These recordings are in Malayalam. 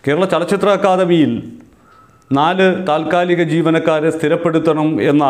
കേരള ചലച്ചിത്ര അക്കാദമിയിൽ നാല് താൽക്കാലിക ജീവനക്കാരെ സ്ഥിരപ്പെടുത്തണം എന്ന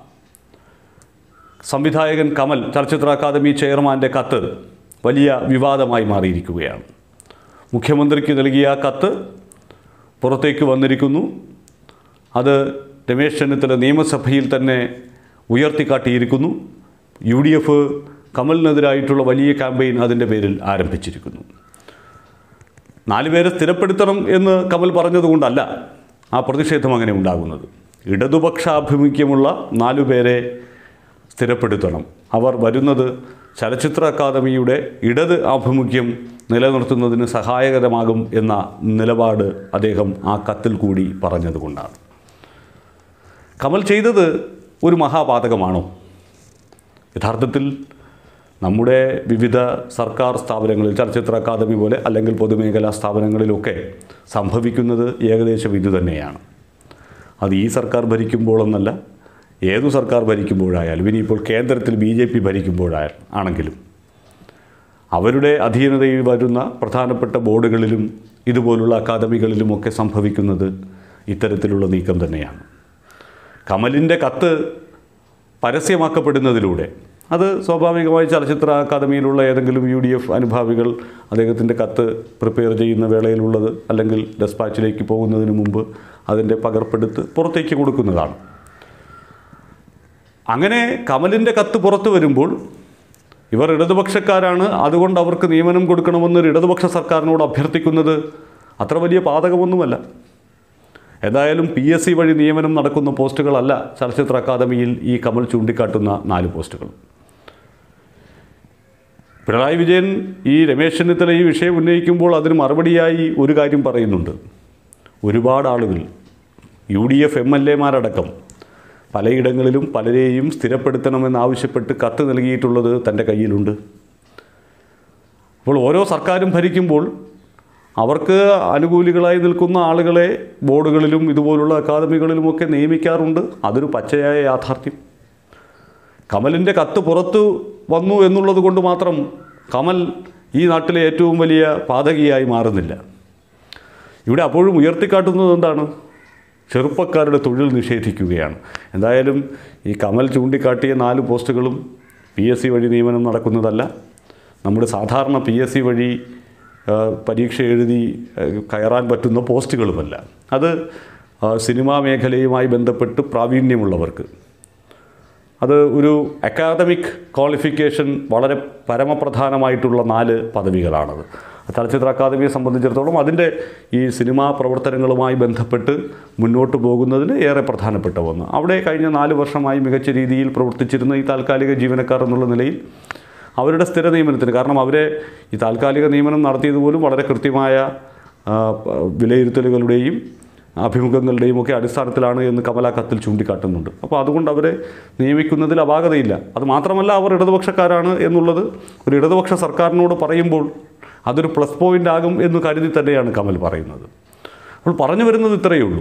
സംവിധായകൻ കമൽ ചലച്ചിത്ര അക്കാദമി ചെയർമാൻ്റെ കത്ത് വലിയ വിവാദമായി മാറിയിരിക്കുകയാണ് മുഖ്യമന്ത്രിക്ക് നൽകിയ ആ കത്ത് പുറത്തേക്ക് വന്നിരിക്കുന്നു അത് രമേശ് ചെന്നിത്തല നിയമസഭയിൽ തന്നെ ഉയർത്തിക്കാട്ടിയിരിക്കുന്നു യു ഡി എഫ് കമലിനെതിരായിട്ടുള്ള വലിയ ക്യാമ്പയിൻ അതിൻ്റെ പേരിൽ ആരംഭിച്ചിരിക്കുന്നു നാലുപേരെ സ്ഥിരപ്പെടുത്തണം എന്ന് കമൽ പറഞ്ഞതുകൊണ്ടല്ല ആ പ്രതിഷേധം അങ്ങനെ ഉണ്ടാകുന്നത് ഇടതുപക്ഷാഭിമുഖ്യമുള്ള നാലുപേരെ സ്ഥിരപ്പെടുത്തണം അവർ വരുന്നത് ചലച്ചിത്ര അക്കാദമിയുടെ ഇടത് ആഭിമുഖ്യം നിലനിർത്തുന്നതിന് സഹായകരമാകും എന്ന നിലപാട് അദ്ദേഹം ആ കത്തിൽ കൂടി പറഞ്ഞതുകൊണ്ടാണ് കമൽ ചെയ്തത് ഒരു മഹാപാതകമാണോ യഥാർത്ഥത്തിൽ നമ്മുടെ വിവിധ സർക്കാർ സ്ഥാപനങ്ങളിൽ ചലച്ചിത്ര അക്കാദമി പോലെ അല്ലെങ്കിൽ പൊതുമേഖലാ സ്ഥാപനങ്ങളിലൊക്കെ സംഭവിക്കുന്നത് ഏകദേശം ഇത് തന്നെയാണ് അത് ഈ സർക്കാർ ഭരിക്കുമ്പോഴെന്നല്ല ഏതു സർക്കാർ ഭരിക്കുമ്പോഴായാലും ഇനിയിപ്പോൾ കേന്ദ്രത്തിൽ ബി ജെ പി ഭരിക്കുമ്പോഴായ ആണെങ്കിലും അവരുടെ അധീനതയിൽ വരുന്ന പ്രധാനപ്പെട്ട ബോർഡുകളിലും ഇതുപോലുള്ള അക്കാദമികളിലുമൊക്കെ സംഭവിക്കുന്നത് ഇത്തരത്തിലുള്ള നീക്കം തന്നെയാണ് കമലിൻ്റെ കത്ത് പരസ്യമാക്കപ്പെടുന്നതിലൂടെ അത് സ്വാഭാവികമായി ചലച്ചിത്ര അക്കാദമിയിലുള്ള ഏതെങ്കിലും യു ഡി എഫ് അനുഭാവികൾ അദ്ദേഹത്തിൻ്റെ കത്ത് പ്രിപ്പയർ ചെയ്യുന്ന വേളയിലുള്ളത് അല്ലെങ്കിൽ ഡെസ്പാച്ചിലേക്ക് പോകുന്നതിന് മുമ്പ് അതിൻ്റെ പകർപ്പെടുത്ത് പുറത്തേക്ക് കൊടുക്കുന്നതാണ് അങ്ങനെ കമലിൻ്റെ കത്ത് പുറത്തു വരുമ്പോൾ ഇവർ ഇടതുപക്ഷക്കാരാണ് അതുകൊണ്ട് അവർക്ക് നിയമനം കൊടുക്കണമെന്നൊരു ഇടതുപക്ഷ സർക്കാരിനോട് അഭ്യർത്ഥിക്കുന്നത് അത്ര വലിയ പാതകമൊന്നുമല്ല എന്തായാലും പി എസ് സി വഴി നിയമനം നടക്കുന്ന പോസ്റ്റുകളല്ല ചലച്ചിത്ര അക്കാദമിയിൽ ഈ കമൽ ചൂണ്ടിക്കാട്ടുന്ന നാല് പോസ്റ്റുകൾ പിണറായി വിജയൻ ഈ രമേശ് ചെന്നിത്തല ഈ വിഷയം ഉന്നയിക്കുമ്പോൾ അതിന് മറുപടിയായി ഒരു കാര്യം പറയുന്നുണ്ട് ഒരുപാട് ആളുകൾ U D F M L എമാരടക്കം പലയിടങ്ങളിലും പലരെയും സ്ഥിരപ്പെടുത്തണമെന്നാവശ്യപ്പെട്ട് കത്ത് നൽകിയിട്ടുള്ളത് തൻ്റെ കയ്യിലുണ്ട് അപ്പോൾ ഓരോ സർക്കാരും ഭരിക്കുമ്പോൾ അവർക്ക് അനുകൂലികളായി നിൽക്കുന്ന ആളുകളെ ബോർഡുകളിലും ഇതുപോലുള്ള അക്കാദമികളിലുമൊക്കെ നിയമിക്കാറുണ്ട് അതൊരു പച്ചയായ യാഥാർത്ഥ്യം കമലിൻ്റെ കത്ത് പുറത്തു വന്നു എന്നുള്ളത് കൊണ്ട് മാത്രം കമൽ ഈ നാട്ടിലെ ഏറ്റവും വലിയ പാതകിയായി മാറുന്നില്ല ഇവിടെ അപ്പോഴും ഉയർത്തിക്കാട്ടുന്നത് എന്താണ് ചെറുപ്പക്കാരുടെ തൊഴിൽ നിഷേധിക്കുകയാണ് എന്തായാലും ഈ കമൽ ചൂണ്ടിക്കാട്ടിയ നാല് പോസ്റ്റുകളും പി എസ് സി വഴി നിയമനം നടക്കുന്നതല്ല നമ്മുടെ സാധാരണ പി എസ് സി വഴി ആ, പരീക്ഷ എഴുതി ആ, കയറാൻ പറ്റുന്ന പോസ്റ്റുകളുമല്ല അത് ആ, സിനിമാ മേഖലയുമായി ബന്ധപ്പെട്ട് പ്രാവീണ്യമുള്ളവർക്ക് അത് ഒരു അക്കാദമിക് ക്വാളിഫിക്കേഷൻ വളരെ പരമപ്രധാനമായിട്ടുള്ള നാല് പദവികളാണത് ചലച്ചിത്ര അക്കാദമിയെ സംബന്ധിച്ചിടത്തോളം അതിൻ്റെ ഈ സിനിമാ പ്രവർത്തനങ്ങളുമായി ബന്ധപ്പെട്ട് മുന്നോട്ട് പോകുന്നതിന് ഏറെ പ്രധാനപ്പെട്ട ഒന്ന് അവിടെ കഴിഞ്ഞ നാല് വർഷമായി മികച്ച രീതിയിൽ പ്രവർത്തിച്ചിരുന്ന ഈ താൽക്കാലിക ജീവനക്കാർ എന്നുള്ള നിലയിൽ അവരുടെ സ്ഥിര നിയമനത്തിന് കാരണം അവരെ ഈ താൽക്കാലിക നിയമനം നടത്തിയത് പോലും വളരെ കൃത്യമായ ആ, പ- വിലയിരുത്തലുകളുടെയും അഭിമുഖങ്ങളുടെയും ഒക്കെ അടിസ്ഥാനത്തിലാണ് എന്ന് കമല കത്തിൽ ചൂണ്ടിക്കാട്ടുന്നുണ്ട് അപ്പോൾ അതുകൊണ്ട് അവരെ നിയമിക്കുന്നതിൽ അപാകതയില്ല അത് മാത്രമല്ല അവർ ഇടതുപക്ഷക്കാരാണ് എന്നുള്ളത് ഒരു ഇടതുപക്ഷ സർക്കാരിനോട് പറയുമ്പോൾ അതൊരു പ്ലസ് പോയിൻ്റ് ആകും എന്ന് കരുതി തന്നെയാണ് കമൽ പറയുന്നത് അപ്പോൾ പറഞ്ഞു വരുന്നത് ഇത്രയേ ഉള്ളൂ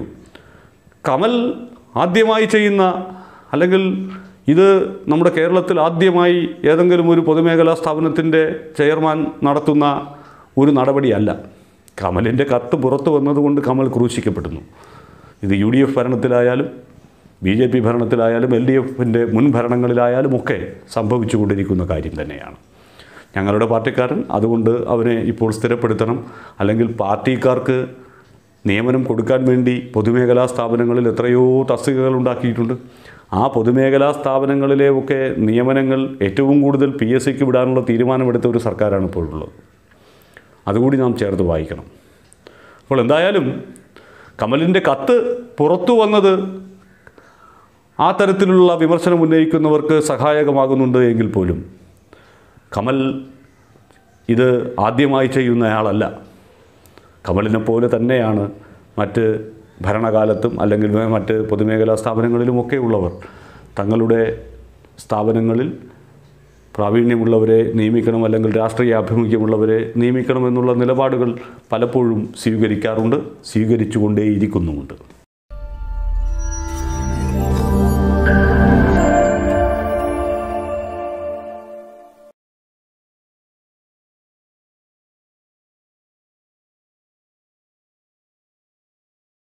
കമൽ ആദ്യമായി ചെയ്യുന്ന അല്ലെങ്കിൽ ഇത് നമ്മുടെ കേരളത്തിൽ ആദ്യമായി ഏതെങ്കിലും ഒരു പൊതുമേഖലാ സ്ഥാപനത്തിൻ്റെ ചെയർമാൻ നടത്തുന്ന ഒരു നടപടിയല്ല കമലിൻ്റെ കത്ത് പുറത്തു വന്നതുകൊണ്ട് കമൽ ക്രൂശിക്കപ്പെടുന്നു ഇത് യു ഡി എഫ് ഭരണത്തിലായാലും ബി ജെ പി ഭരണത്തിലായാലും എൽ ഡി എഫിൻ്റെ മുൻ ഭരണങ്ങളിലായാലും ഒക്കെ സംഭവിച്ചുകൊണ്ടിരിക്കുന്ന കാര്യം തന്നെയാണ് ഞങ്ങളുടെ പാർട്ടിക്കാരൻ അതുകൊണ്ട് അവനെ ഇപ്പോൾ സ്ഥിരപ്പെടുത്തണം അല്ലെങ്കിൽ പാർട്ടിക്കാർക്ക് നിയമനം കൊടുക്കാൻ വേണ്ടി പൊതുമേഖലാ സ്ഥാപനങ്ങളിൽ എത്രയോ തസ്തികകൾ ഉണ്ടാക്കിയിട്ടുണ്ട് ആ പൊതുമേഖലാ സ്ഥാപനങ്ങളിലെ ഒക്കെ നിയമനങ്ങൾ ഏറ്റവും കൂടുതൽ പി എസ് സിക്ക് വിടാനുള്ള തീരുമാനമെടുത്ത ഒരു സർക്കാരാണ് ഇപ്പോൾ ഉള്ളത് അതുകൂടി നാം ചേർത്ത് വായിക്കണം അപ്പോൾ എന്തായാലും കമലിൻ്റെ കത്ത് പുറത്തു വന്നത് ആ തരത്തിലുള്ള വിമർശനം ഉന്നയിക്കുന്നവർക്ക് സഹായകമാകുന്നുണ്ട് എങ്കിൽ പോലും കമൽ ഇത് ആദ്യമായി ചെയ്യുന്നയാളല്ല കമലിനെ പോലെ തന്നെയാണ് മറ്റ് ഭരണകാലത്തും അല്ലെങ്കിൽ മറ്റ് പൊതുമേഖലാ സ്ഥാപനങ്ങളിലുമൊക്കെ ഉള്ളവർ തങ്ങളുടെ സ്ഥാപനങ്ങളിൽ പ്രാവീണ്യമുള്ളവരെ നിയമിക്കണം അല്ലെങ്കിൽ രാഷ്ട്രീയ ആഭിമുഖ്യമുള്ളവരെ നിയമിക്കണം എന്നുള്ള നിലപാടുകൾ പലപ്പോഴും സ്വീകരിക്കാറുണ്ട് സ്വീകരിച്ചുകൊണ്ടേയിരിക്കുന്നുമുണ്ട്